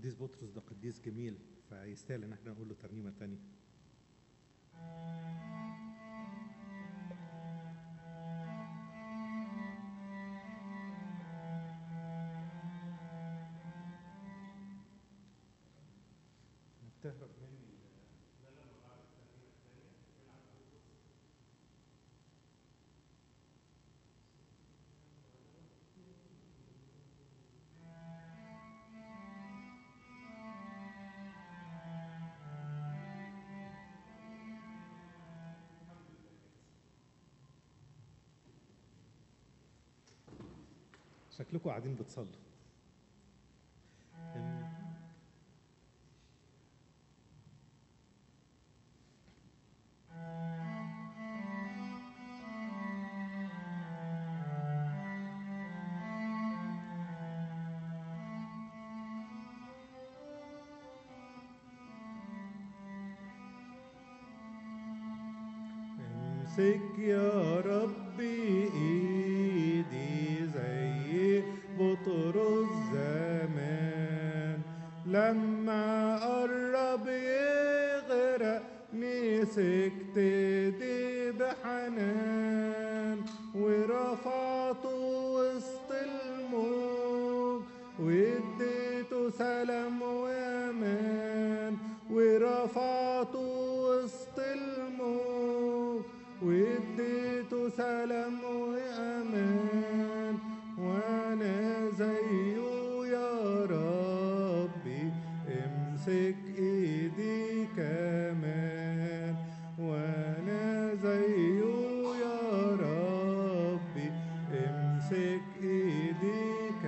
القديس بطرس ده قديس جميل فيستاهل ان احنا نقول له ترنيمه تانية بتهرب مني شكلكم قاعدين بتصلوا أم- امسك يا ربي ايدي زي بطرس زمان لما قرب يغرق مسكت ايدي بحنان ورفعته وسط الموج واديته سلام وامان ورفعته وسط الموج واديته سلام وامان وانا زيه يا ربي امسك ايدي كمان وانا زيه يا ربي امسك ايدي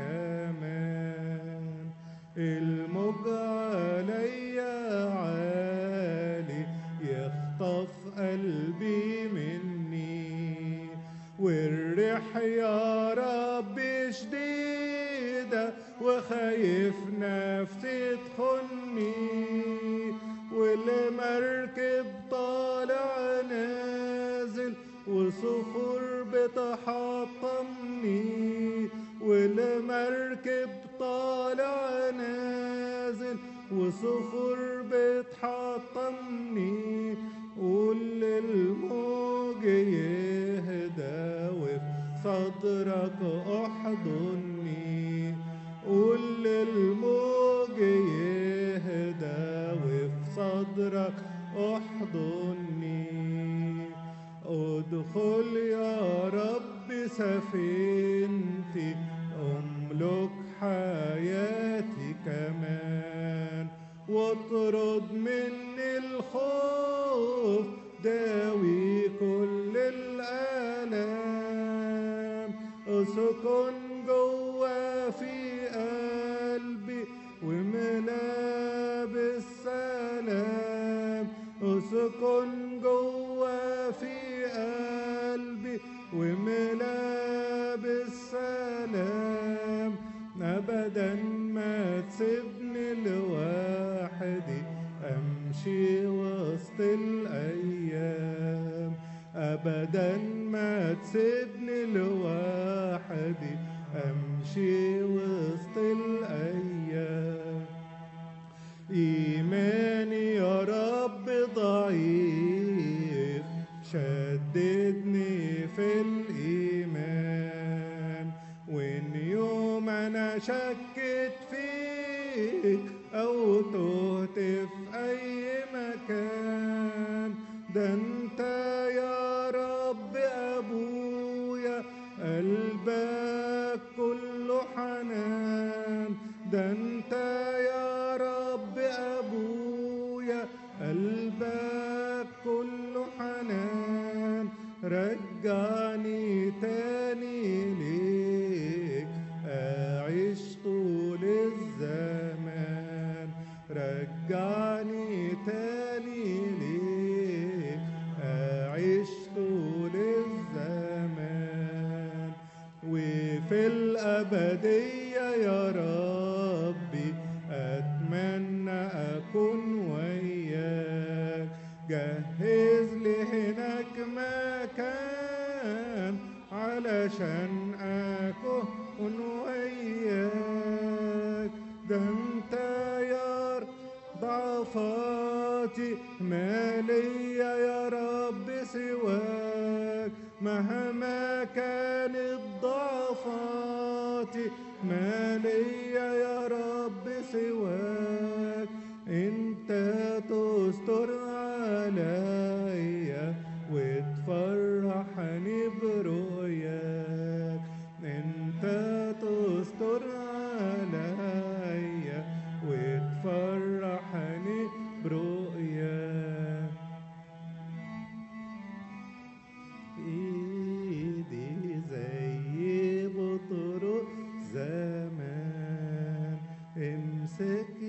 كمان الموج عليا عالي يخطف قلبي مني والريح يا رب شديدة وخايف نفسي تخني والمركب طالع نازل وصخور بتحطمني والمركب طالع نازل وصخور بتحطمني قول للموج يهدى وفي صدرك احضني قول للموج يهدى وفي صدرك احضني ادخل يا رب سفينتي املك حياتي كمان واطرد مني الخوف داوي كل الالام اسكن جوا في قلبي وملا بالسلام اسكن جوا في قلبي وملا بالسلام ابدا ما تسيبني لوحدي امشي وسط الايام ابدا ما تسيبني لوحدي امشي وسط الايام إيماني يا رب ضعيف شددني في الإيمان وإن يوم أنا شكت فيك أو تهت في أي مكان ده أنت يا رب أبويا قلبك كله حنان ده أنت يا رب أبويا قلبك كله حنان رجعني تاني ليك أعيش طول الزمان رجعني تاني ليك أعيش طول الزمان وفي الأبدية يا ربي أتمنى أكون وياك جهز لي هناك مكان علشان أكون وياك ده أنت يا ضعفاتي ما ليا يا رب سواك مهما كانت ضعفاتي ما ليا يا رب سواك انت تستر عليا وتفرحني برؤياك انت تستر عليا وتفرحني برؤياك ايدي زي بطرق زمان امسك